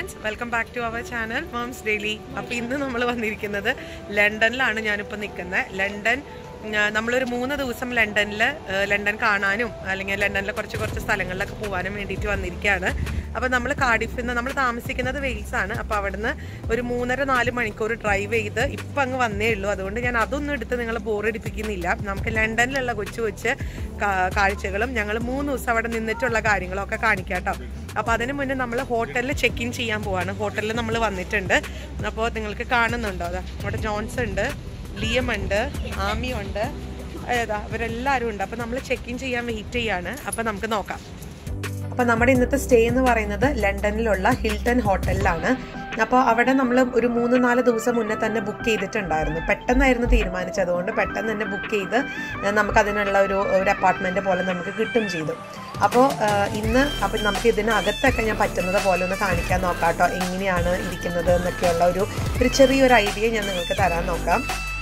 Friends welcome back to our channel Moms Daily അപ്പോൾ ഇന്ന് നമ്മൾ വന്നിരിക്കുന്നത് ലണ്ടനിലാണ് ഞാനിപ്പോൾ നിൽക്കുന്നത് ലണ്ടൻ ഞാ- നമ്മളൊരു മൂന്ന് ദിവസം ലണ്ടനിൽ ലണ്ടൻ കാണാനും അല്ലെങ്കിൽ ലണ്ടനിലെ കുറച്ച് കുറച്ച് സ്ഥലങ്ങളിലൊക്കെ പോകാനും വേണ്ടിയിട്ട് വന്നിരിക്കുകയാണ് അപ്പോൾ നമ്മൾ കാഡിഫിൽ നിന്ന് നമ്മൾ താമസിക്കുന്നത് വെയിൽസ് ആണ് അപ്പോൾ അവിടുന്ന് ഒരു മൂന്നര നാല് മണിക്കൂർ ഡ്രൈവ് ചെയ്ത് ഇപ്പം അങ്ങ് വന്നേ ഉള്ളൂ അതുകൊണ്ട് ഞാൻ അതൊന്നും എടുത്ത് നിങ്ങൾ ബോറടിപ്പിക്കുന്നില്ല നമുക്ക് ലണ്ടനിലുള്ള കൊച്ചു കൊച്ച് കാ- കാഴ്ചകളും ഞങ്ങൾ മൂന്ന് ദിവസം അവിടെ നിന്നിട്ടുള്ള കാര്യങ്ങളും ഒക്കെ കാണിക്കാം കേട്ടോ അപ്പോൾ അതിന് മുന്നേ നമ്മൾ ഹോട്ടലിൽ ചെക്ക് ഇൻ ചെയ്യാൻ പോവാണ് ഹോട്ടലിൽ നമ്മൾ വന്നിട്ടുണ്ട് അപ്പോൾ നിങ്ങൾക്ക് കാണുന്നുണ്ടോ അതാ അവിടെ ജോൺസ് ഉണ്ട് ലിയം ഉണ്ട് ആമി ഉണ്ട് ഏതാ അവരെല്ലാവരും ഉണ്ട് അപ്പോൾ നമ്മൾ ചെക്ക് ഇൻ ചെയ്യാൻ വെയിറ്റ് ചെയ്യാണ് അപ്പോൾ നമുക്ക് നോക്കാം അപ്പോൾ നമ്മുടെ ഇന്നത്തെ സ്റ്റേ എന്ന് പറയുന്നത് ലണ്ടനിലുള്ള ഹിൽട്ടൺ ഹോട്ടലിലാണ് അപ്പോൾ അവിടെ നമ്മൾ ഒരു മൂന്ന് നാല് ദിവസം മുന്നേ തന്നെ ബുക്ക് ചെയ്തിട്ടുണ്ടായിരുന്നു പെട്ടെന്നായിരുന്നു തീരുമാനിച്ചത് അതുകൊണ്ട് പെട്ടെന്ന് തന്നെ ബുക്ക് ചെയ്ത് നമുക്ക് അതിനുള്ള ഒരു ഒരു അപ്പാർട്ട്മെൻറ്റ് പോലെ നമുക്ക് കിട്ടും ചെയ്തു അപ്പോൾ ഇന്ന് അപ്പം നമുക്ക് ഇതിനകത്തൊക്കെ ഞാൻ പറ്റുന്നത് പോലെ ഒന്ന് കാണിക്കാൻ നോക്കാം കേട്ടോ എങ്ങനെയാണ് ഇരിക്കുന്നത് എന്നൊക്കെയുള്ള ഒരു ഒരു ചെറിയൊരു ഐഡിയ ഞാൻ നിങ്ങൾക്ക് തരാൻ നോക്കാം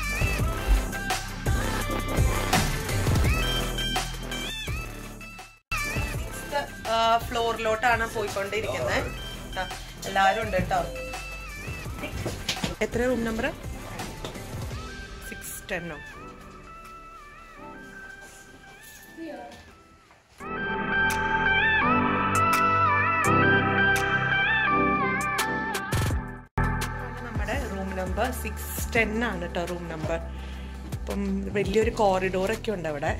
ഫ്ലോറിലോട്ടാണ് പോയിക്കൊണ്ടിരിക്കുന്നത് ആ, എല്ലാവരും ഉണ്ട് കേട്ടോ എത്ര റൂം നമ്പർ സിക്സ് ടെന്നോ നമ്മുടെ റൂം നമ്പർ സിക്സ് ടെൻ ആണ് കേട്ടോ റൂം നമ്പർ അപ്പം വലിയൊരു കോറിഡോറൊക്കെ ഉണ്ട് അവിടെ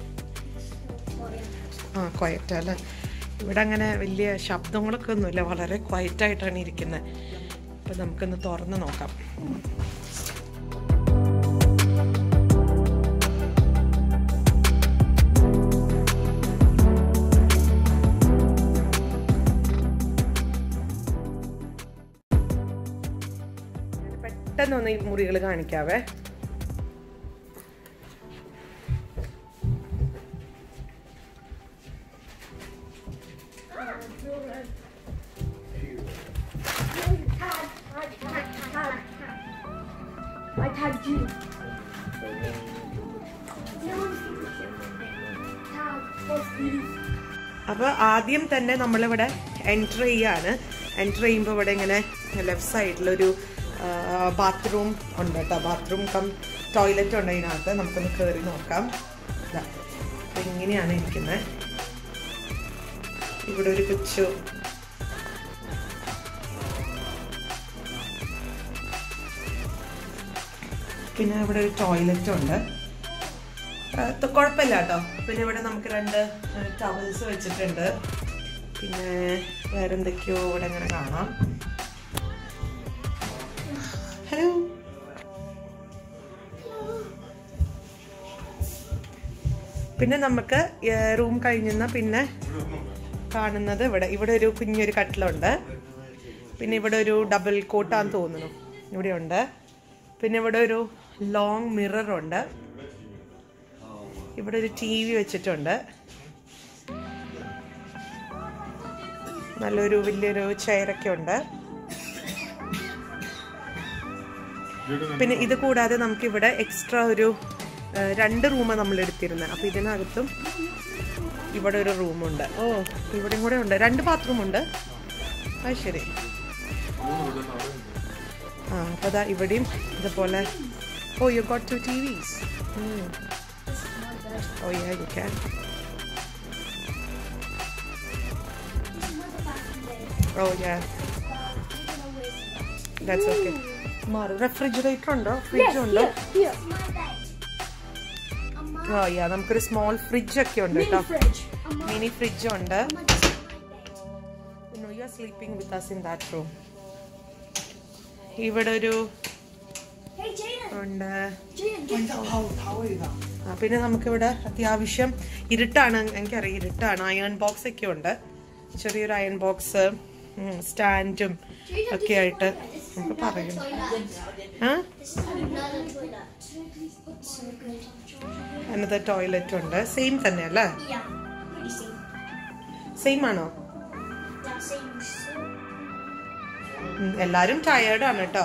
ആ ക്വയറ്റ് അല്ലേ ഇവിടെ അങ്ങനെ വലിയ ശബ്ദങ്ങളൊക്കെ ഒന്നുമില്ല വളരെ ക്വയറ്റ് ആയിട്ടാണ് ഇരിക്കുന്നത് അപ്പം നമുക്കൊന്ന് തുറന്ന് നോക്കാം പെട്ടെന്നൊന്ന് ഈ മുറികൾ കാണിക്കാവേ I tagged you. Tag, what's these? അപ്പോൾ ആദ്യം തന്നെ നമ്മളിവിടെ എൻറ്റർ ചെയ്യാണ് എൻറ്റർ ചെയ്യുമ്പോൾ ഇവിടെ ഇങ്ങനെ ലെഫ്റ്റ് സൈഡിലൊരു ബാത്റൂം ഉണ്ട് കേട്ടോ ബാത്റൂം കം ടോയ്ലറ്റ് ഉണ്ട് അതിനകത്ത് നമുക്കൊന്ന് കയറി നോക്കാം ഇതാ അപ്പോൾ ഇങ്ങനെയാണ് ഇരിക്കുന്നത് ഇവിടെ ഒരു കൊച്ചു പിന്നെ ഇവിടെ ഒരു ടോയ്ലറ്റ് ഉണ്ട് ആ, ത- കുഴപ്പമില്ല കേട്ടോ പിന്നെ ഇവിടെ നമുക്ക് രണ്ട് ടവൽസ് വെച്ചിട്ടുണ്ട് പിന്നെ വേറെ എന്തൊക്കെയോ ഇവിടെ ഇങ്ങനെ കാണാം ഹലോ പിന്നെ നമുക്ക് റൂം കഴിഞ്ഞെന്ന പിന്നെ കാണുന്നത് ഇവിടെ ഇവിടെ ഒരു കുഞ്ഞൊരു കട്ടിലുണ്ട് പിന്നെ ഇവിടെ ഒരു ഡബിൾ കോട്ടാന്ന് തോന്നുന്നു ഇവിടെ ഉണ്ട് പിന്നെ ഇവിടെ ഒരു ലോങ് മിറർ ഉണ്ട് ഇവിടെ ഒരു ടി വി വെച്ചിട്ടുണ്ട് നല്ലൊരു വലിയൊരു ചെയറൊക്കെ ഉണ്ട് പിന്നെ ഇത് കൂടാതെ നമുക്ക് ഇവിടെ എക്സ്ട്രാ ഒരു ആ, രണ്ട് റൂമാണ് നമ്മൾ എടുത്തിരുന്നത് അപ്പോൾ ഇതിനകത്തും ഇവിടെ ഒരു റൂമുണ്ട് ഓ ഇവിടെയും കൂടെ ഉണ്ട് രണ്ട് ബാത്റൂം ഉണ്ട് അത് ശരി ആ അപ്പോൾ അതാ ഇവിടെയും ഇതുപോലെ oh you got two TVs Oh yeah, you can. Oh yeah, that's okay. മാറി റെഫ്രിജറേറ്റർ ഉണ്ടോ ഫ്രിഡ്ജ് ഉണ്ടോ Here. ഓ യാ നമുക്കൊരു സ്മോൾ ഫ്രിഡ്ജ് ഒക്കെ ഉണ്ട് കേട്ടോ Fridge. മിനി ഫ്രിഡ്ജ് ഉണ്ട് you are sleeping with us in that room ഇവിടെ ഒരു Hey, Jaden. ഉണ്ട് Jaden, get ആ, പിന്നെ നമുക്കിവിടെ അത്യാവശ്യം ഇരുട്ടാണ് എനിക്കറിയാം ഇരുട്ടാണ് അയൺ ബോക്സ് ഒക്കെ ഉണ്ട് ചെറിയൊരു അയൺ ബോക്സ് സ്റ്റാൻഡും ഒക്കെ ആയിട്ട് നമുക്ക് പറയാം ആ അതിനകത്ത് ടോയ്ലറ്റ് ഉണ്ട് സെയിം തന്നെ അല്ലേ Yeah, pretty same. സെയിം ആണോ Yeah, same. ഉം, എല്ലാരും ടയേർഡ് ആണ് കേട്ടോ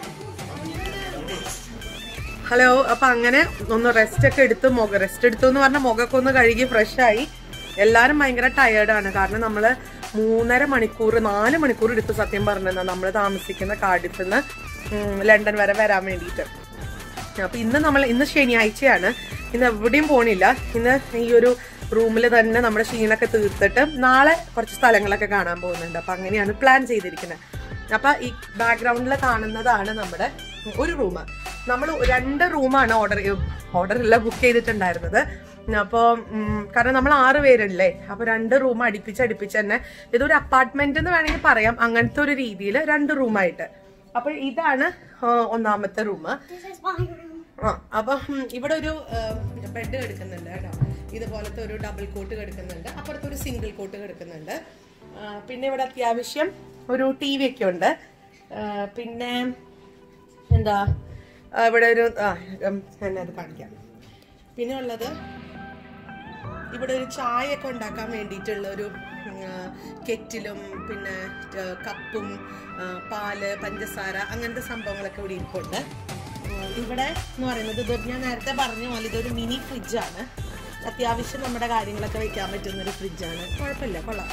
ഹലോ അപ്പൊ അങ്ങനെ ഒന്ന് റെസ്റ്റ് ഒക്കെ എടുത്ത് മുഖം റെസ്റ്റ് എടുത്തു എന്ന് പറഞ്ഞാൽ മുഖമൊക്കെ ഒന്ന് കഴുകി ഫ്രഷ് ആയി എല്ലാരും ഭയങ്കര ടയേർഡാണ് കാരണം നമ്മള് മൂന്നര മണിക്കൂർ നാല് മണിക്കൂർ എടുത്ത് സത്യം പറഞ്ഞാൽ നമ്മൾ താമസിക്കുന്ന കാർഡിഫിൽ നിന്ന് ഉം, ലണ്ടൻ വരെ വരാൻ വേണ്ടിയിട്ട് അപ്പൊ ഇന്ന് നമ്മൾ ഇന്ന് ശനിയാഴ്ചയാണ് ഇന്ന് എവിടെയും പോണില്ല ഇന്ന് ഈ ഒരു റൂമിൽ തന്നെ നമ്മുടെ ക്ഷീണൊക്കെ തീർത്തിട്ട് നാളെ കുറച്ച് സ്ഥലങ്ങളൊക്കെ കാണാൻ പോകുന്നുണ്ട് അപ്പൊ അങ്ങനെയാണ് പ്ലാൻ ചെയ്തിരിക്കുന്നത് അപ്പൊ ഈ ബാക്ക്ഗ്രൗണ്ടിൽ കാണുന്നതാണ് നമ്മുടെ ഒരു റൂം നമ്മൾ രണ്ട് റൂമാണ് ഓർഡർ ഓർഡർ ഇല്ല ബുക്ക് ചെയ്തിട്ടുണ്ടായിരുന്നത് അപ്പോൾ കാരണം നമ്മൾ ആറ് പേരല്ലേ അപ്പൊ രണ്ട് റൂം അടുപ്പിച്ച് അടുപ്പിച്ച് തന്നെ ഇതൊരു അപ്പാർട്ട്മെന്റ് എന്ന് വേണമെങ്കിൽ പറയാം അങ്ങനത്തെ ഒരു രീതിയിൽ രണ്ട് റൂമായിട്ട് അപ്പൊ ഇതാണ് ആ, ഒന്നാമത്തെ room This is my room. ആ അപ്പൊ ഉം, ഇവിടെ ഒരു ബെഡ് കിടക്കുന്നുണ്ട് കേട്ടോ ഇതുപോലത്തെ ഒരു ഡബിൾ കോട്ട് കിടക്കുന്നുണ്ട് അപ്പുറത്ത് ഒരു സിംഗിൾ കോട്ട് കിടക്കുന്നുണ്ട് ആ, പിന്നെ ഇവിടെ അത്യാവശ്യം ഒരു ടി വി ഒക്കെ ഉണ്ട് ആ, പിന്നെ എന്താ ആ, ഇവിടെ ഒരു ആ ഉം, എന്നെ അത് കാണിക്കാം പിന്നെ ഉള്ളത് ഇവിടെ ഒരു ചായ ഒക്കെ ഉണ്ടാക്കാൻ വേണ്ടിയിട്ടുള്ള ഒരു കെറ്റിലും പിന്നെ ആ, കപ്പും ആ, പാല് പഞ്ചസാര അങ്ങനത്തെ സംഭവങ്ങളൊക്കെ ഇവിടെ ഇരിപ്പുണ്ട് ഉം, ഇവിടെ എന്ന് പറയുന്നത് ഇത് ഞാൻ നേരത്തെ പറഞ്ഞ പോലെ ഇതൊരു മിനി ഫ്രിഡ്ജാണ് അത്യാവശ്യം നമ്മുടെ കാര്യങ്ങളൊക്കെ വെക്കാൻ പറ്റുന്ന ഒരു ഫ്രിഡ്ജാണ് കുഴപ്പമില്ല കൊള്ളാം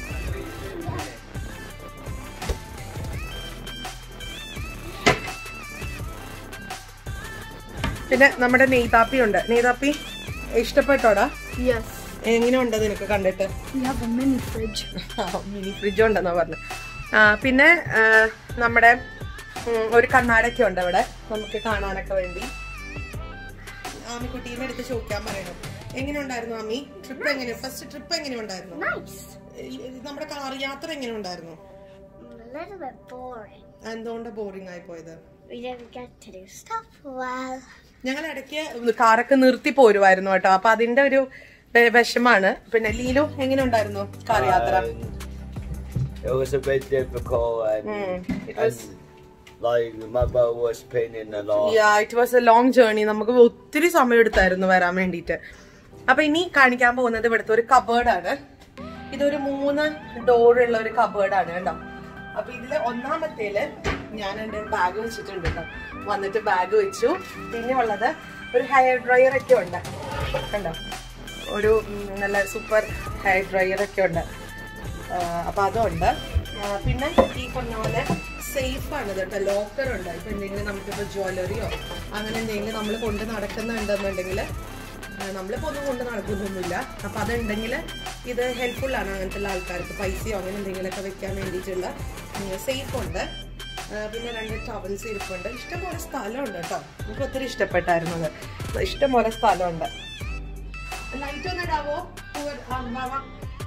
പിന്നെ നമ്മുടെ നെയ്താപ്പി ഉണ്ട് നെയ്താപ്പി ഇഷ്ടപ്പെട്ടോടാ Yes. എങ്ങനെയുണ്ട് നിനക്ക് കണ്ടിട്ട് We have a mini fridge. Mini fridge ഉണ്ടെന്നാ പറഞ്ഞു ആ, പിന്നെ ആ, നമ്മുടെ ഉം, ഒരു കണ്ണാടൊക്കെ ഉണ്ട് അവിടെ നമുക്ക് കാണാനൊക്കെ വേണ്ടി ആമിക്കുട്ടീനെ എടുത്ത് ചോദിക്കാൻ പറയണം എങ്ങനെ ഉണ്ടായിരുന്നു ആമി ട്രിപ്പ് എങ്ങനെ ഫസ്റ്റ് ട്രിപ്പ് എങ്ങനെ ഉണ്ടായിരുന്നു Nice. ഈ- ഈ നമ്മുടെ കാർ യാത്ര എങ്ങനെ ഉണ്ടായിരുന്നു A little bit boring. എന്തുകൊണ്ട് ബോറിംഗ് ആയി പോയത് We didn't get to do stuff well. ഞങ്ങൾ ഇടയ്ക്ക് കാറൊക്കെ നിർത്തി പോരുമായിരുന്നു കേട്ടോ അപ്പൊ അതിന്റെ ഒരു വെ- വിഷമാണ് പിന്നെ ലീലു എങ്ങനെ ഉണ്ടായിരുന്നു കാർ യാത്ര It was a bit difficult and, Mm, it and was- like my butt was paining a lot. It was a long journey നമുക്ക് ഒത്തിരി സമയം എടുത്തായിരുന്നു വരാൻ വേണ്ടിയിട്ട് അപ്പൊ ഇനി കാണിക്കാൻ പോകുന്നത് ഇവിടുത്തെ ഒരു കബേർഡാണ് ഇതൊരു മൂന്ന് ഡോർ ഉള്ള ഒരു കബേർഡാണ് കേട്ടോ അപ്പൊ ഇതില് ഒന്നാമത്തേല് ഞാൻ എന്റെ ബാഗ് വെച്ചിട്ടുണ്ട് കേട്ടോ വന്നിട്ട് ബാഗ് വെച്ചു പിന്നെ ഉള്ളത് ഒരു ഹെയർ ഡ്രയർ ഒക്കെ ഉണ്ട് കണ്ടോ ഒരു ഉം, നല്ല സൂപ്പർ ഹെയർ ഡ്രയർ ഒക്കെ ഉണ്ട് ആ, അപ്പൊ അതുണ്ട് ആ, പിന്നെ ഈ പറഞ്ഞ പോലെ സേഫ് ആണ് കേട്ടോ ലോക്കർ ഉണ്ട് ഇപ്പൊ എന്തെങ്കിലും നമുക്കിപ്പോ ജ്വല്ലറിയോ അങ്ങനെ എന്തെങ്കിലും നമ്മൾ കൊണ്ട് നടക്കുന്നുണ്ടെന്നുണ്ടെങ്കിൽ നമ്മളിപ്പോ ഒന്നും കൊണ്ട് നടക്കുന്നൊന്നുമില്ല അപ്പൊ അതുണ്ടെങ്കിൽ ഇത് ഹെൽപ്ഫുൾ ആണ് അങ്ങനത്തെ ഉള്ള ആൾക്കാർക്ക് പൈസയോ അങ്ങനെ എന്തെങ്കിലുമൊക്കെ വെക്കാൻ വേണ്ടിയിട്ടുള്ള സേഫ് ഉണ്ട് ആ, പിന്നെ രണ്ട് ടവൽസ് ഇരിപ്പുണ്ട് ഇഷ്ടംപോലെ സ്ഥലമുണ്ട് കേട്ടോ എനിക്ക് ഒത്തിരി ഇഷ്ടപ്പെട്ടായിരുന്നു അത് ഇഷ്ടംപോലെ സ്ഥലമുണ്ട് ലൈറ്റ് ഒന്ന് ഇടാവോ പൂവ- ആ, വാ, വാ.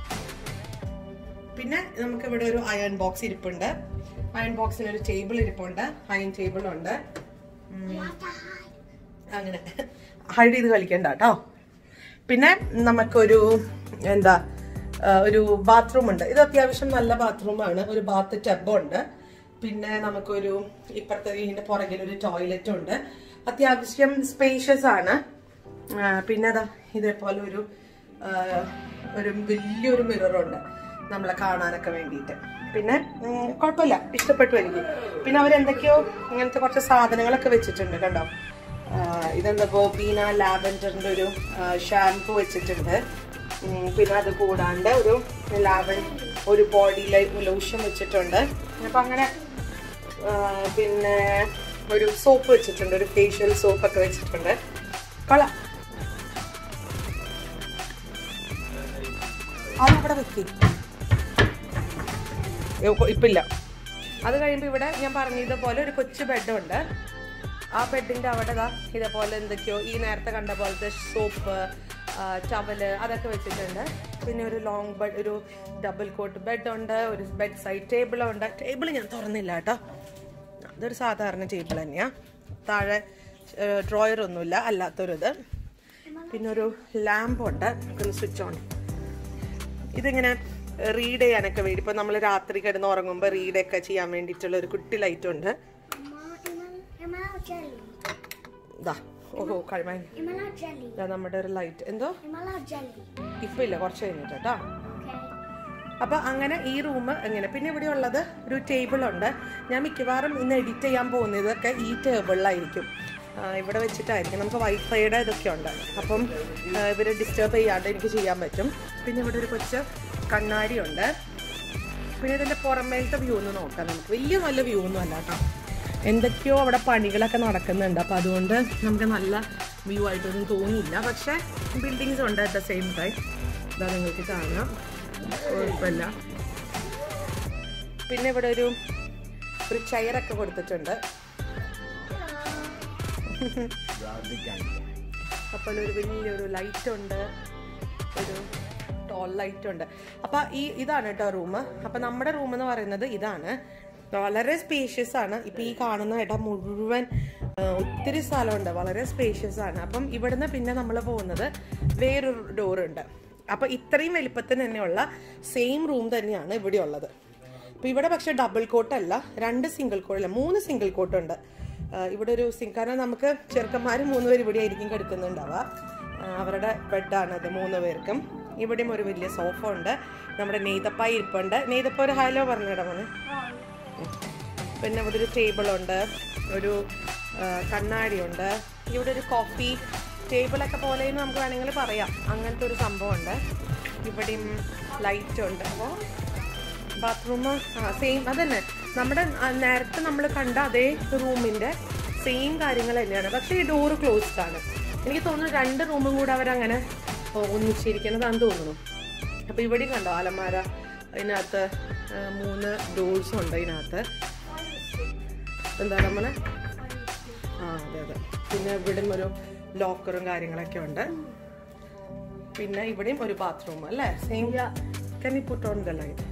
പിന്നെ നമുക്ക് ഇവിടെ ഒരു അയൺ ബോക്സ് ഇരിപ്പുണ്ട് അയൺ ബോക്സിന് ഒരു ടേബിൾ ഇരിപ്പുണ്ട് അയൺ ടേബിൾ ഉണ്ട് ഉം. അങ്ങനെ ഹൈഡ് ചെയ്ത് കളിക്കണ്ട കേട്ടോ പിന്നെ നമുക്കൊരു എന്താ ആ, ഒരു ബാത്റൂം ഉണ്ട് ഇത് അത്യാവശ്യം നല്ല ബാത്റൂമാണ് ഒരു ബാത്ത് ടബ് ഉണ്ട് പിന്നെ നമുക്കൊരു ഇപ്പുറത്തെ ഇതിന്റെ പുറകിൽ ഒരു ടോയ്ലറ്റ് ഉണ്ട് അത്യാവശ്യം സ്പേഷ്യസ് ആണ് ആ, പിന്നെ അതാ ഇതേപോലെ ഒരു ആ, ഒരു വലിയൊരു മിററുണ്ട് നമ്മളെ കാണാനൊക്കെ വേണ്ടിയിട്ട് പിന്നെ ഉം, കുഴപ്പമില്ല ഇഷ്ടപ്പെട്ടു എനിക്ക് പിന്നെ അവരെന്തൊക്കെയോ ഇങ്ങനത്തെ കുറച്ച് സാധനങ്ങളൊക്കെ വെച്ചിട്ടുണ്ട് കണ്ടോ ആ, ഇതെന്തപ്പോ ബീന ലാവൻഡറിന്റെ ഒരു ഷാംപൂ വെച്ചിട്ടുണ്ട് ഉം, പിന്നെ അത് കൂടാണ്ട് ഒരു ലാവൻ ഒരു ബോഡി ലോഷൻ വെച്ചിട്ടുണ്ട് അപ്പൊ അങ്ങനെ ആ, പിന്നെ ഒരു സോപ്പ് വെച്ചിട്ടുണ്ട് ഒരു ഫേഷ്യൽ സോപ്പ് ഒക്കെ വെച്ചിട്ടുണ്ട് കൊള്ളാം അതവിടെ വെക്കി ഇപ്പില്ല അത് കഴിയുമ്പോൾ ഇവിടെ ഞാൻ പറഞ്ഞതുപോലെ ഒരു കൊച്ചു ബെഡുണ്ട് ആ ബെഡിന്റെ അവിടെ ദാ ഇതേപോലെ എന്തൊക്കെയോ ഈ നേരത്തെ കണ്ട പോലത്തെ സോപ്പ് ടവല് അതൊക്കെ വെച്ചിട്ടുണ്ട് പിന്നെ ഒരു ലോങ് ബെഡ് ഒരു ഡബിൾ കോട്ട് ബെഡ് ഉണ്ട് ഒരു ബെഡ് സൈഡ് ടേബിൾ ഉണ്ട് ടേബിൾ ഞാൻ തുറന്നില്ല കേട്ടോ അതൊരു സാധാരണ ടേബിൾ തന്നെയാ താഴെ ഡ്രോയർ ഒന്നുമില്ല അല്ലാത്തൊരു ഇത് പിന്നെ ഒരു ലാമ്പ് ഉണ്ട് നമുക്കൊന്ന് സ്വിച്ച് ഓൺ ഇതിങ്ങനെ റീഡ് ചെയ്യാനൊക്കെ വേണ്ടി ഇപ്പൊ നമ്മൾ രാത്രി കിടന്ന് ഉറങ്ങുമ്പോൾ റീഡ് ഒക്കെ ചെയ്യാൻ വേണ്ടിയിട്ടുള്ള ഒരു കുട്ടി ലൈറ്റ് ഉണ്ട് Am I allowed jelly? ഇതാ ഓഹോ കഴിവാൻ Am I allowed jelly? ഇതാ നമ്മുടെ ഒരു ലൈറ്റ് എന്തോ Am I allowed jelly? ഇപ്പൊ ഇല്ല കുറച്ച് കഴിഞ്ഞിട്ട് കേട്ടോ Okay. അപ്പൊ അങ്ങനെ ഈ റൂം എങ്ങനെ പിന്നെ ഇവിടെ ഉള്ളത് ഒരു ടേബിൾ ഉണ്ട് ഞാൻ മിക്കവാറും ഇന്ന് എഡിറ്റ് ചെയ്യാൻ പോകുന്നതൊക്കെ ഈ ടേബിളിലായിരിക്കും ആ, ഇവിടെ വെച്ചിട്ടായിരിക്കും നമുക്ക് വൈഫൈയുടെ ഇതൊക്കെ ഉണ്ട് അപ്പം ആ, ഇവരെ ഡിസ്റ്റർബ് ചെയ്യാണ്ട് എനിക്ക് ചെയ്യാൻ പറ്റും പിന്നെ ഇവിടെ ഒരു കൊച്ചു കണ്ണാടി ഉണ്ട് പിന്നെ ഇതിന്റെ പുറമേലത്തെ വ്യൂ ഒന്ന് നോക്കാം നമുക്ക് വലിയ നല്ല വ്യൂ ഒന്നും അല്ല കേട്ടോ എന്തൊക്കെയോ അവിടെ പണികളൊക്കെ നടക്കുന്നുണ്ട് അപ്പം അതുകൊണ്ട് നമുക്ക് നല്ല വ്യൂ ആയിട്ടൊന്നും തോന്നിയില്ല പക്ഷേ ബിൽഡിങ്സ് ഉണ്ട് അറ്റ് ദ സെയിം ടൈം ഇതാ നിങ്ങൾക്ക് കാണാം കുഴപ്പമില്ല പിന്നെ ഇവിടെ ഒരു ഒരു ചെയറൊക്കെ കൊടുത്തിട്ടുണ്ട് അപ്പോൾ ഒരു വലിയൊരു ലൈറ്റ് ഉണ്ട് ഒരു ടോൾ ലൈറ്റ് ഉണ്ട് അപ്പൊ ഈ ഇതാണ് കേട്ടോ റൂം അപ്പൊ നമ്മുടെ റൂം എന്ന് പറയുന്നത് ഇതാണ് വളരെ സ്പേഷ്യസ് ആണ് ഇപ്പൊ ഈ കാണുന്ന ഇടം മുഴുവൻ ആ, ഒത്തിരി സ്ഥലമുണ്ട് വളരെ സ്പേഷ്യസ് ആണ് അപ്പം ഇവിടുന്ന് പിന്നെ നമ്മൾ പോകുന്നത് വേറൊരു ഡോർ ഉണ്ട് അപ്പൊ ഇത്രയും വലിപ്പത്തിന് തന്നെയുള്ള സെയിം റൂം തന്നെയാണ് ഇവിടെ ഉള്ളത് അപ്പൊ ഇവിടെ പക്ഷെ ഡബിൾ കോട്ട് അല്ല രണ്ട് സിംഗിൾ കോട്ട് അല്ല മൂന്ന് സിംഗിൾ കോട്ട് ഉണ്ട് ആ, ഇവിടെ ഒരു സിംഗ് കാരണം നമുക്ക് ചെറുക്കന്മാർ മൂന്ന് പേര് ഇവിടെ ആയിരിക്കും കിടക്കുന്നുണ്ടാവുക ആ, അവരുടെ ബെഡാണ് അത് മൂന്ന് പേർക്കും ഇവിടെയും ഒരു വലിയ സോഫ ഉണ്ട് നമ്മുടെ നെയ്തപ്പായി ഇരിപ്പുണ്ട് നെയ്തപ്പ ഒരു ഹലോ പറഞ്ഞിടമാണ് പിന്നെ ഇവിടെ ഒരു ടേബിളുണ്ട് ഒരു ആ, കണ്ണാടിയുണ്ട് ഇവിടെ ഒരു കോഫി ടേബിളൊക്കെ പോലെ എന്ന് നമുക്ക് വേണമെങ്കിൽ പറയാം അങ്ങനത്തെ ഒരു സംഭവമുണ്ട് ഇവിടെയും ലൈറ്റ് ഉണ്ട് അപ്പോൾ ബാത്റൂം ആ സെയിം അതന്നെ നമ്മുടെ ആ, നേരത്തെ നമ്മൾ കണ്ട അതേ റൂമിന്റെ സെയിം കാര്യങ്ങൾ തന്നെയാണ് പക്ഷേ ഈ ഡോറ് ക്ലോസ്ഡ് ആണ് എനിക്ക് തോന്നുന്നു രണ്ട് റൂമും കൂടെ അവരങ്ങനെ ഓ, ഒന്നിച്ചിരിക്കുന്നതാന്ന് തോന്നുന്നു അപ്പോൾ ഇവിടെയും കണ്ടോ അലമാര അതിനകത്ത് ആ, മൂന്ന് ഡോഴ്സും ഉണ്ട് അതിനകത്ത് എന്താ നമ്മളെ ആ അതെ അതെ പിന്നെ ഇവിടെയും ഒരു ലോക്കറും കാര്യങ്ങളൊക്കെ ഉണ്ട് പിന്നെ ഇവിടെയും ഒരു ബാത്റൂം അല്ലേ same can you put on the light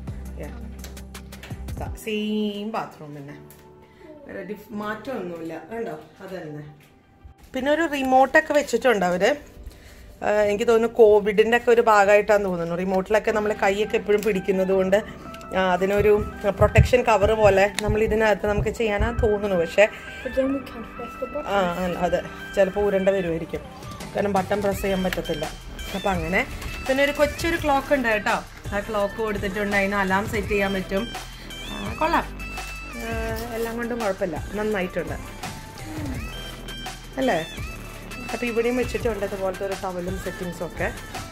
same bathroom തന്നെ വേറെ ഡിഫ് മാറ്റമൊന്നുമില്ല കണ്ടോ അത് തന്നെ പിന്നെ ഒരു റിമോട്ടൊക്കെ വെച്ചിട്ടുണ്ട് അവര് ആ, എനിക്ക് തോന്നുന്നു കോവിഡിന്റെ ഒക്കെ ഒരു ഭാഗമായിട്ടാന്ന് തോന്നുന്നു റിമോട്ടിലൊക്കെ നമ്മൾ കൈയൊക്കെ എപ്പോഴും പിടിക്കുന്നത് കൊണ്ട് ആ, അതിനൊരു പ്രൊട്ടക്ഷൻ കവർ പോലെ നമ്മൾ ഇതിനകത്ത് നമുക്ക് ചെയ്യാനാ തോന്നുന്നു പക്ഷെ But then we can't press the button. ആ ആ, അതെ ചിലപ്പോൾ ഉരുണ്ട വരുമായിരിക്കും കാരണം ബട്ടൺ പ്രസ് ചെയ്യാൻ പറ്റത്തില്ല അപ്പം അങ്ങനെ പിന്നെ ഒരു കൊച്ചൊരു ക്ലോക്ക് ഉണ്ട് കേട്ടോ ആ ക്ലോക്ക് കൊടുത്തിട്ടുണ്ട് അതിന് അലാം സെറ്റ് ചെയ്യാൻ പറ്റും ആ, കൊള്ളാം ആ, എല്ലാം കൊണ്ടും കുഴപ്പമില്ല നന്നായിട്ടുണ്ട് അല്ലേ അപ്പം ഇവിടെയും വെച്ചിട്ടുണ്ട് ഇതുപോലത്തെ ഒരു ടവലും സെറ്റിങ്സും ഒക്കെ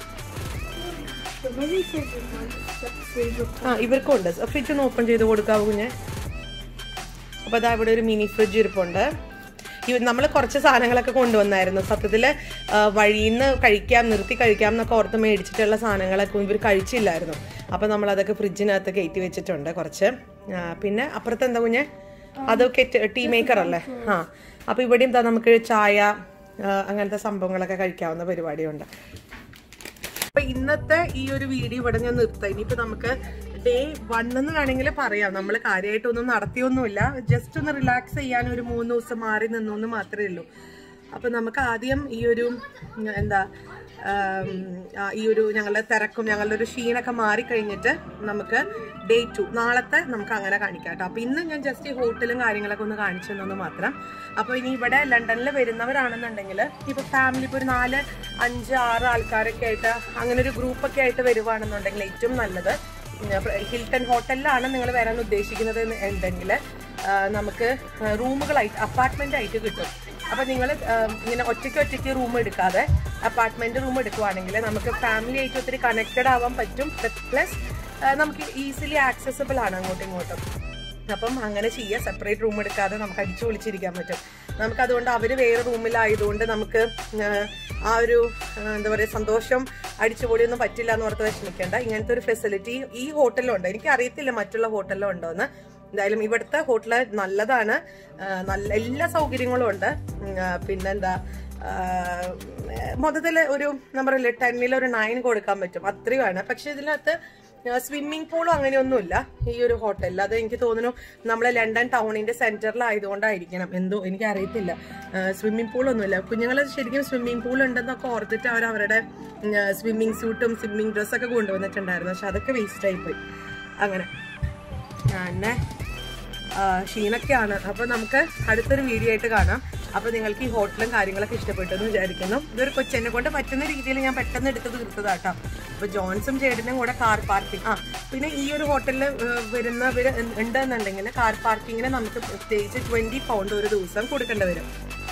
The very first one is the fridge of ആ ഇവർക്കും ഉണ്ട് ഫ്രിഡ്ജ് ഒന്ന് ഓപ്പൺ ചെയ്ത് കൊടുക്കാവൂ കുഞ്ഞെ അപ്പോൾ അതാ ഇവിടെ ഒരു മിനി ഫ്രിഡ്ജ് ഇരിപ്പുണ്ട് നമ്മൾ കുറച്ച് സാധനങ്ങളൊക്കെ കൊണ്ടുവന്നായിരുന്നു സത്യത്തിൽ വഴിയിൽ നിന്ന് കഴിക്കാം നിർത്തി കഴിക്കാം എന്നൊക്കെ ഓർത്ത് മേടിച്ചിട്ടുള്ള സാധനങ്ങളൊക്കെ ഇവർ കഴിച്ചില്ലായിരുന്നു അപ്പോൾ നമ്മൾ അതൊക്കെ ഫ്രിഡ്ജിനകത്ത് കയറ്റി വെച്ചിട്ടുണ്ട് കുറച്ച് ആ, പിന്നെ അപ്പുറത്ത് എന്താ കുഞ്ഞെ അതൊക്കെ ടീ മേക്കർ അല്ലേ ആ അപ്പോൾ ഇവിടെയും എന്താ നമുക്ക് ചായ ആ, അങ്ങനത്തെ സംഭവങ്ങളൊക്കെ കഴിക്കാവുന്ന പരിപാടിയുണ്ട് അപ്പൊ ഇന്നത്തെ ഈ ഒരു വീഡിയോ ഇവിടെ ഞാൻ നിർത്താം ഇനിയിപ്പോ നമുക്ക് ഡേ വൺ എന്ന് വേണമെങ്കിൽ പറയാം നമ്മൾ കാര്യമായിട്ടൊന്നും നടത്തിയൊന്നുമില്ല ജസ്റ്റ് ഒന്ന് റിലാക്സ് ചെയ്യാൻ ഒരു മൂന്ന് ദിവസം മാറി നിന്നു എന്ന് മാത്രമേ ഉള്ളൂ അപ്പൊ നമുക്ക് ആദ്യം ഈ ഒരു ഉം, എന്താ ആം, ആ, ഈ ഒരു ഞങ്ങളുടെ തിരക്കും ഞങ്ങളുടെ ഒരു ക്ഷീണൊക്കെ മാറിക്കഴിഞ്ഞിട്ട് നമുക്ക് ഡേ ടു നാളത്തെ നമുക്ക് അങ്ങനെ കാണിക്കാം കേട്ടോ അപ്പൊ ഇന്ന് ഞാൻ ജസ്റ്റ് ഈ ഹോട്ടലും കാര്യങ്ങളൊക്കെ ഒന്ന് കാണിച്ചു തന്നു മാത്രം അപ്പൊ ഇനി ഇവിടെ ലണ്ടനിൽ വരുന്നവരാണെന്നുണ്ടെങ്കിൽ ഇപ്പൊ ഫാമിലി ഇപ്പൊ ഒരു നാല് അഞ്ച് ആറ് ആൾക്കാരൊക്കെ ആയിട്ട് അങ്ങനെ ഒരു ഗ്രൂപ്പൊക്കെ ആയിട്ട് വരുവാണെന്നുണ്ടെങ്കിൽ ഏറ്റവും നല്ലത് ഹിൽട്ടൺ ഹോട്ടലിലാണ് നിങ്ങൾ വരാൻ ഉദ്ദേശിക്കുന്നത് എന്ന് ഉണ്ടെങ്കിൽ നമുക്ക് റൂമുകളായിട്ട് അപ്പാർട്ട്മെന്റ് ആയിട്ട് കിട്ടും അപ്പൊ നിങ്ങൾ ഇങ്ങനെ ഒറ്റയ്ക്ക് ഒറ്റയ്ക്ക് റൂം എടുക്കാതെ അപ്പാർട്ട്മെന്റ് റൂം എടുക്കുവാണെങ്കിൽ നമുക്ക് ഫാമിലി ആയിട്ട് ഒത്തിരി കണക്റ്റഡ് ആവാൻ പറ്റും പ്ലസ് നമുക്ക് ഈസിലി ആക്സസബിൾ ആണ് അങ്ങോട്ടും ഇങ്ങോട്ടും അപ്പം അങ്ങനെ ചെയ്യുക സെപ്പറേറ്റ് റൂം എടുക്കാതെ നമുക്ക് അടിച്ചു വിളിച്ചിരിക്കാൻ പറ്റും നമുക്ക് അതുകൊണ്ട് അവർ വേറെ റൂമിലായതുകൊണ്ട് നമുക്ക് ആ, ആ ഒരു ആ, എന്താ പറയുക സന്തോഷം അടിച്ചുപൊളിയൊന്നും പറ്റില്ല എന്ന് ഓർത്ത് വിഷമിക്കേണ്ട ഇങ്ങനത്തെ ഒരു ഫെസിലിറ്റി ഈ ഹോട്ടലിലുണ്ട് എനിക്ക് അറിയത്തില്ല മറ്റുള്ള ഹോട്ടലിലും ഉണ്ടോ എന്ന് എന്തായാലും ഇവിടുത്തെ ഹോട്ടൽ നല്ലതാണ് ആ, നല്ല എല്ലാ സൗകര്യങ്ങളും ഉണ്ട് ഉം, ആ, പിന്നെന്താ മൊത്തത്തിൽ ഒരു നമ്മളല്ലേ ടെന്നിൽ ഒരു നയൻ കൊടുക്കാൻ പറ്റും അത്രയുമാണ് പക്ഷെ ഇതിനകത്ത് സ്വിമ്മിംഗ് പൂളും അങ്ങനെയൊന്നുമില്ല ഈ ഒരു ഹോട്ടലിൽ അത് എനിക്ക് തോന്നുന്നു നമ്മളെ ലണ്ടൻ ടൗണിന്റെ സെന്ററിലായതുകൊണ്ടായിരിക്കണം എന്തോ എനിക്ക് അറിയത്തില്ല സ്വിമ്മിംഗ് പൂളൊന്നുമില്ല കുഞ്ഞുങ്ങൾ ശരിക്കും സ്വിമ്മിംഗ് പൂൾ ഉണ്ടെന്നൊക്കെ ഓർത്തിട്ട് അവർ അവരുടെ സ്വിമ്മിംഗ് സ്യൂട്ടും സ്വിമ്മിംഗ് ഡ്രസ്സൊക്കെ കൊണ്ടുവന്നിട്ടുണ്ടായിരുന്നു പക്ഷെ അതൊക്കെ വേസ്റ്റ് ആയിപ്പോയി അങ്ങനെ പിന്നെ ആ, ക്ഷീണൊക്കെയാണ് അപ്പൊ നമുക്ക് അടുത്തൊരു വീഡിയോ ആയിട്ട് കാണാം അപ്പൊ നിങ്ങൾക്ക് ഈ ഹോട്ടലും കാര്യങ്ങളൊക്കെ ഇഷ്ടപ്പെട്ടു എന്ന് വിചാരിക്കുന്നു ഇതൊരു കൊച്ചെന്നെ കൊണ്ട് പറ്റുന്ന രീതിയിൽ ഞാൻ പെട്ടെന്ന് എടുത്ത് തീർത്തതാട്ടോ അപ്പൊ ജോൺസും ചേട്ടനും കൂടെ കാർ പാർക്കിംഗ് ആ പിന്നെ ഈ ഒരു ഹോട്ടലിൽ വരുന്നവർ ഉണ്ടെന്നുണ്ടെങ്കിൽ കാർ പാർക്കിങ്ങിന് നമുക്ക് പ്രത്യേകിച്ച് ട്വന്റി പൗണ്ട് ഒരു ദിവസം കൊടുക്കേണ്ടി വരും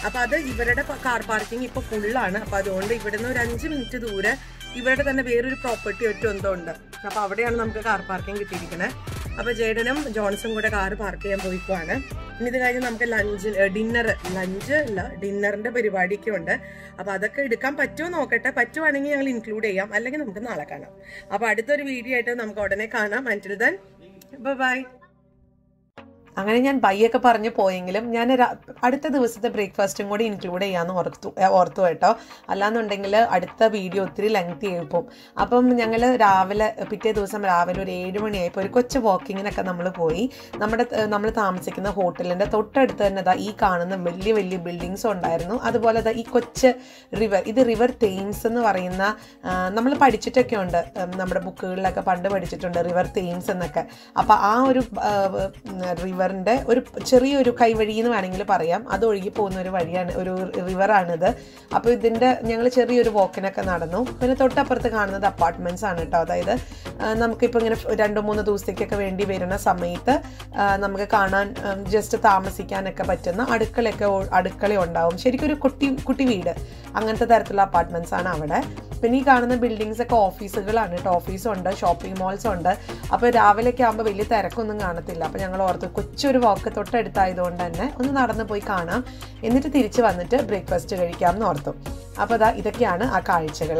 അപ്പൊ അത് ഇവരുടെ കാർ പാർക്കിംഗ് ഇപ്പൊ ഫുള്ളാണ് അപ്പൊ അതുകൊണ്ട് ഇവിടുന്ന് ഒരു അഞ്ച് മിനിറ്റ് ദൂരെ ഇവരുടെ തന്നെ വേറൊരു പ്രോപ്പർട്ടി ഒറ്റ എന്തോ ഉണ്ട് അപ്പൊ അവിടെയാണ് നമുക്ക് കാർ പാർക്കിംഗ് കിട്ടിയിരിക്കുന്നത് അപ്പൊ ജേഡനും ജോൺസും കൂടെ കാർ പാർക്ക് ചെയ്യാൻ പോയിക്കുവാണ് ഇനി ഇത് കഴിഞ്ഞ് നമുക്ക് ലഞ്ച് ഡിന്നർ ലഞ്ച് അല്ല ഡിന്നറിന്റെ പരിപാടിയൊക്കെ ഉണ്ട് അപ്പൊ അതൊക്കെ എടുക്കാൻ പറ്റുമോ നോക്കട്ടെ പറ്റുവാണെങ്കിൽ ഞങ്ങൾ ഇൻക്ലൂഡ് ചെയ്യാം അല്ലെങ്കിൽ നമുക്ക് നാളെ കാണാം അപ്പൊ അടുത്തൊരു വീഡിയോ ആയിട്ട് നമുക്ക് ഉടനെ കാണാം അൻറ്റിൽ ദൻ ബൈ അങ്ങനെ ഞാൻ ബൈയൊക്കെ പറഞ്ഞ് പോയെങ്കിലും ഞാൻ രാ- അടുത്ത ദിവസത്തെ ബ്രേക്ക്ഫാസ്റ്റും കൂടി ഇൻക്ലൂഡ് ചെയ്യാമെന്ന് ഓർത്തു ഏ, ഓർത്തു കേട്ടോ അല്ലാന്നുണ്ടെങ്കിൽ അടുത്ത വീഡിയോ ഒത്തിരി ലെങ്തി ആയിപ്പോവും അപ്പം ഞങ്ങൾ രാവിലെ പിറ്റേ ദിവസം രാവിലെ ഒരു ഏഴ് മണിയായപ്പോൾ ഒരു കൊച്ചു വാക്കിങ്ങിനൊക്കെ നമ്മൾ പോയി നമ്മുടെ നമ്മൾ താമസിക്കുന്ന ഹോട്ടലിൻ്റെ തൊട്ടടുത്ത് തന്നെ ദാ ഈ കാണുന്ന വലിയ വലിയ ബിൽഡിങ്സും ഉണ്ടായിരുന്നു അതുപോലെ ദാ ഈ കൊച്ച് റിവർ ഇത് റിവർ തെയിംസ് എന്ന് പറയുന്ന നമ്മൾ പഠിച്ചിട്ടൊക്കെ ഉണ്ട് ഉം, നമ്മുടെ ബുക്കുകളിലൊക്കെ പണ്ട് പഠിച്ചിട്ടുണ്ട് റിവർ തെയിംസ് എന്നൊക്കെ അപ്പോൾ ആ ഒരു റിവറിൻ്റെ ഒരു ചെറിയൊരു കൈവഴി എന്ന് വേണമെങ്കിൽ പറയാം അത് ഒഴുകി പോകുന്ന ഒരു വഴിയാണ് ഒരു റിവറാണിത് അപ്പോൾ ഇതിൻ്റെ ഞങ്ങൾ ചെറിയൊരു വോക്കിനൊക്കെ നടന്നു പിന്നെ തൊട്ടപ്പുറത്ത് കാണുന്നത് അപ്പാർട്ട്മെൻറ്റ്സ് ആണ് കേട്ടോ അതായത് ആ, നമുക്കിപ്പോൾ ഇങ്ങനെ രണ്ട് മൂന്ന് ദിവസത്തേക്കൊക്കെ വേണ്ടി വരുന്ന സമയത്ത് ആ, നമുക്ക് കാണാൻ ജസ്റ്റ് താമസിക്കാനൊക്കെ പറ്റുന്ന അടുക്കളയൊക്കെ ഒ- അടുക്കള ഉണ്ടാവും ശരിക്കും ഒരു കുട്ടി കുട്ടി വീട് അങ്ങനത്തെ തരത്തിലുള്ള അപ്പാർട്ട്മെൻറ്റ്സ് ആണ് അവിടെ പിന്നെ ഈ കാണുന്ന ബിൽഡിങ്സ് ഒക്കെ ഓഫീസുകളാണ് കേട്ടോ ഓഫീസും ഉണ്ട് ഷോപ്പിംഗ് മാൾസും ഉണ്ട് അപ്പോൾ രാവിലെയൊക്കെ ആകുമ്പോൾ വലിയ തിരക്കൊന്നും കാണത്തില്ല അപ്പോൾ ഞങ്ങൾ ഓർത്ത് കൊച്ചൊരു വാക്ക് തൊട്ടടുത്തായതുകൊണ്ട് തന്നെ ഒന്ന് നടന്നു പോയി കാണാം എന്നിട്ട് തിരിച്ച് വന്നിട്ട് ബ്രേക്ക്ഫാസ്റ്റ് കഴിക്കാം എന്ന് ഓർത്തു അപ്പോൾ അതാ ഇതൊക്കെയാണ് ആ കാഴ്ചകൾ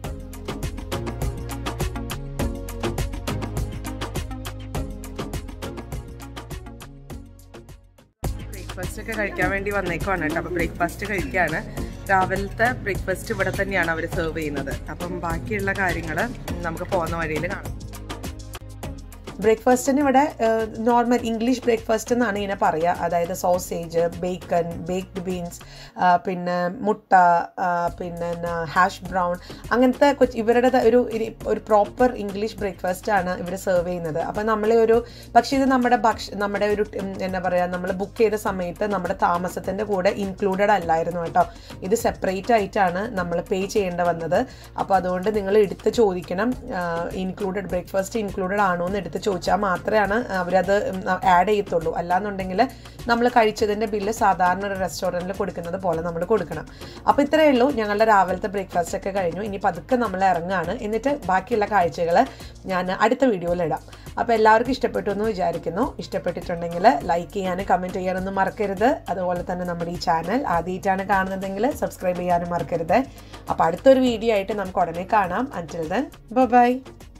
ബ്രേക്ക്ഫാസ്റ്റ് ഒക്കെ കഴിക്കാൻ വേണ്ടി വന്നേക്കുവാണ് കേട്ടോ അപ്പോൾ ബ്രേക്ക്ഫാസ്റ്റ് കഴിക്കുകയാണ് രാവിലത്തെ ബ്രേക്ക്ഫാസ്റ്റ് ഇവിടെ തന്നെയാണ് അവർ സെർവ് ചെയ്യുന്നത് അപ്പം ബാക്കിയുള്ള കാര്യങ്ങൾ നമുക്ക് പോകുന്ന വഴിയിൽ കാണാം ബ്രേക്ക്ഫാസ്റ്റിന് ഇവിടെ നോർമൽ ഇംഗ്ലീഷ് ബ്രേക്ക്ഫാസ്റ്റ് എന്നാണ് ഇതിനെ പറയുക അതായത് സോസേജ് ബേക്കൺ ബേക്ക്ഡ് ബീൻസ് പിന്നെ മുട്ട ആ, പിന്നെ ഹാഷ് ബ്രൗൺ അങ്ങനത്തെ കൊച്ച് ഇവരുടെ ത- ഒരു ഇരി- ഒരു പ്രോപ്പർ ഇംഗ്ലീഷ് ബ്രേക്ക്ഫാസ്റ്റ് ആണ് ഇവർ സെർവ് ചെയ്യുന്നത് അപ്പം നമ്മൾ ഒരു പക്ഷേ ഇത് നമ്മുടെ ഭക്ഷ നമ്മുടെ ഒരു ഉം, എന്നാ പറയുക നമ്മൾ ബുക്ക് ചെയ്ത സമയത്ത് നമ്മുടെ താമസത്തിൻ്റെ കൂടെ ഇൻക്ലൂഡഡ് അല്ലായിരുന്നു കേട്ടോ ഇത് സെപ്പറേറ്റ് ആയിട്ടാണ് നമ്മൾ പേ ചെയ്യേണ്ട വന്നത് അപ്പോൾ അതുകൊണ്ട് നിങ്ങൾ എടുത്ത് ചോദിക്കണം ഇൻക്ലൂഡഡ് ബ്രേക്ക്ഫാസ്റ്റ് ഇൻക്ലൂഡഡ് ആണോ എന്ന് എടുത്ത് ചോദിച്ചാൽ മാത്രമാണ് അവരത് ആഡ് ചെയ്യത്തുള്ളൂ അല്ലാന്നുണ്ടെങ്കിൽ നമ്മൾ കഴിച്ചതിൻ്റെ ബില്ല് സാധാരണ ഒരു റെസ്റ്റോറൻറ്റിൽ കൊടുക്കുന്നത് പോലെ നമ്മൾ കൊടുക്കണം അപ്പോൾ ഇത്രയേ ഉള്ളൂ ഞങ്ങളുടെ രാവിലത്തെ ബ്രേക്ക്ഫാസ്റ്റ് ഒക്കെ കഴിഞ്ഞു ഇനി പതുക്കെ നമ്മൾ ഇറങ്ങുകയാണ് എന്നിട്ട് ബാക്കിയുള്ള കാഴ്ചകൾ ഞാൻ അടുത്ത വീഡിയോയിൽ ഇടാം അപ്പോൾ എല്ലാവർക്കും ഇഷ്ടപ്പെട്ടു എന്ന് വിചാരിക്കുന്നു ഇഷ്ടപ്പെട്ടിട്ടുണ്ടെങ്കിൽ ലൈക്ക് ചെയ്യാനും കമൻറ്റ് ചെയ്യാനൊന്നും മറക്കരുത് അതുപോലെ തന്നെ നമ്മുടെ ഈ ചാനൽ ആദ്യമായിട്ടാണ് കാണുന്നതെങ്കിൽ സബ്സ്ക്രൈബ് ചെയ്യാനും മറക്കരുത് അപ്പോൾ അടുത്തൊരു വീഡിയോ ആയിട്ട് നമുക്ക് ഉടനെ കാണാം അൻറ്റിൽ ദൻ ബൈ